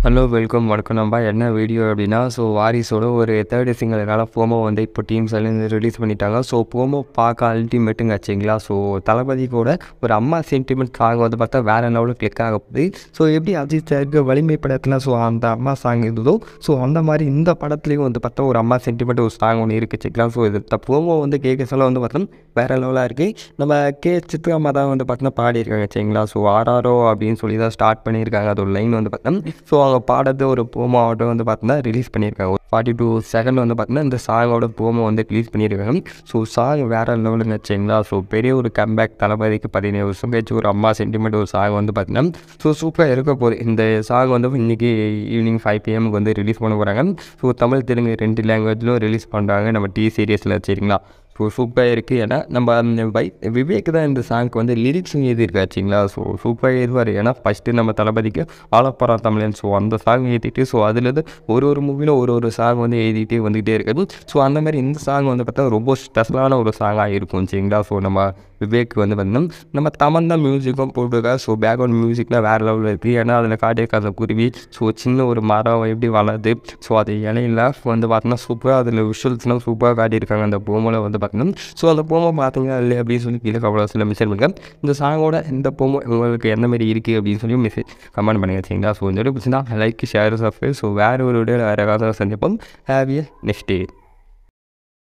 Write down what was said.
hello welcome வணக்கம் நம்ப என்ன வீடியோ அப்படின்னா ஸோ வாரிசோட ஒரு தேர்ட் சிங்கருக்கான ப்ரோமோ வந்து இப்போ டீம்ஸ் எல்லாம் ரிலீஸ் பண்ணிட்டாங்க ஸோ ப்ரோமோ பார்க்க அல்டிமேட்டுங்க ஆச்சுங்களா ஸோ தளபதி கூட ஒரு அம்மா சென்டிமெண்ட் சாங் வந்து பார்த்தா வேறு லெவலில் கிளிக் ஆக போகுது ஸோ எப்படி அஜித் சாருக்கு வலிமை படத்தில் ஸோ அந்த அம்மா சாங் இருந்ததோ ஸோ அந்த மாதிரி இந்த படத்துலேயும் வந்து பார்த்தா ஒரு அம்மா சென்டிமெண்ட் ஒரு சாங் ஒன்று இருக்குச்சுங்களா ஸோ இது ப்ரோமோ வந்து கேட்க சொல்ல வந்து பார்த்தோம் வேறு லெவலாக இருக்குது நம்ம கே சித்ராமா தான் வந்து பார்த்தோன்னா பாடியிருக்காங்க சரிங்களா ஸோ ஆர்ஆர்ஓ அப்படின்னு சொல்லி தான் ஸ்டார்ட் பண்ணியிருக்காங்க அது ஒரு லைன் வந்து பார்த்தோம் ஸோ அவங்க பாடுறது ஒரு ப்ரோமோ ஆகட்டும் வந்து பார்த்தோன்னா ரிலீஸ் பண்ணியிருக்காங்க ஒரு ஃபார்ட்டி டூ செகண்ட் வந்து பார்த்தீங்கன்னா இந்த சாங்கோட ப்ரோமோ வந்து ரிலீஸ் பண்ணியிருக்காங்க ஸோ சாங் வேறு லெவலில் வச்சிங்களா ஸோ பெரிய ஒரு கம்பேக் தளபதிக்கு பதினேழு வருஷம் கழிச்சு ஒரு அம்மா சென்டிமெண்ட் ஒரு சாங் வந்து பார்த்தீங்கன்னா ஸோ சூப்பராக இருக்க போகுது இந்த சாங் வந்து இன்றைக்கி ஈவினிங் ஃபைவ் பிஎம்க்கு வந்து ரிலீஸ் பண்ண போகிறாங்க ஸோ தமிழ் தெலுங்கு ரெண்டு லாங்குவேஜ்லும் ரிலீஸ் பண்ணுறாங்க நம்ம டி சீரியஸில் சரிங்களா ஸோ சூப்பராக இருக்குது ஏன்னா நம்ம அந்த வை விவேக் தான் இந்த சாங்க்கு வந்து லிரிக்ஸும் எழுதியிருக்காச்சுங்களா ஸோ சூப்பராக எழுதுவார் ஏன்னா ஃபஸ்ட்டு நம்ம தளபதிக்கு ஆலப்பரா தமிழன் ஸோ அந்த சாங் எழுதிட்டு ஸோ அதுலேருந்து ஒரு ஒரு மூவிலும் ஒரு ஒரு சாங் வந்து எழுதிட்டே வந்துகிட்டே இருக்குது ஸோ அந்த மாதிரி இந்த சாங் வந்து பார்த்தா ரொம்ப ஸ்பெஷலான ஒரு சாங்காக இருக்கும் சரிங்களா ஸோ நம்ம விவேக் வந்து பார்த்தீங்கன்னா நம்ம தமன் தான் மியூசிக்கும் போட்டிருக்கா ஸோ பேக்ரவுண்ட் மியூசிக்லாம் வேறு லெவலில் இருக்குது ஏன்னா அதில் காட்டியிருக்க அந்த குருவி ஸோ சின்ன ஒரு மரம் எப்படி வளருது ஸோ அது இலையில வந்து பார்த்தோன்னா சூப்பராக அதில் விஷுவல்ஸ்லாம் சூப்பராக காட்டியிருக்காங்க அந்த போமோவில் வந்து பார்த்தீங்கன்னா ஸோ அந்த போமோ பார்த்தீங்க இல்லை அப்படின்னு சொல்லி கீழே அவ்வளோ சில மெசேஜ் பண்ணுங்க இந்த சாங்கோட இந்த போமோ உங்களுக்கு எந்த மாதிரி இருக்குது அப்படின்னு சொல்லி மெசேஜ் கமெண்ட் பண்ணுங்க சரிங்களா ஸோ இந்த வீடியோ பிடிச்சிருந்தா லைக் ஷேர் சப்ஸ்கிரைப் ஸோ வேறு ஒரு வீடியோ வேறு ஏதாவது சந்திப்போம் ஹேவிய நெக்ஸ்ட் டே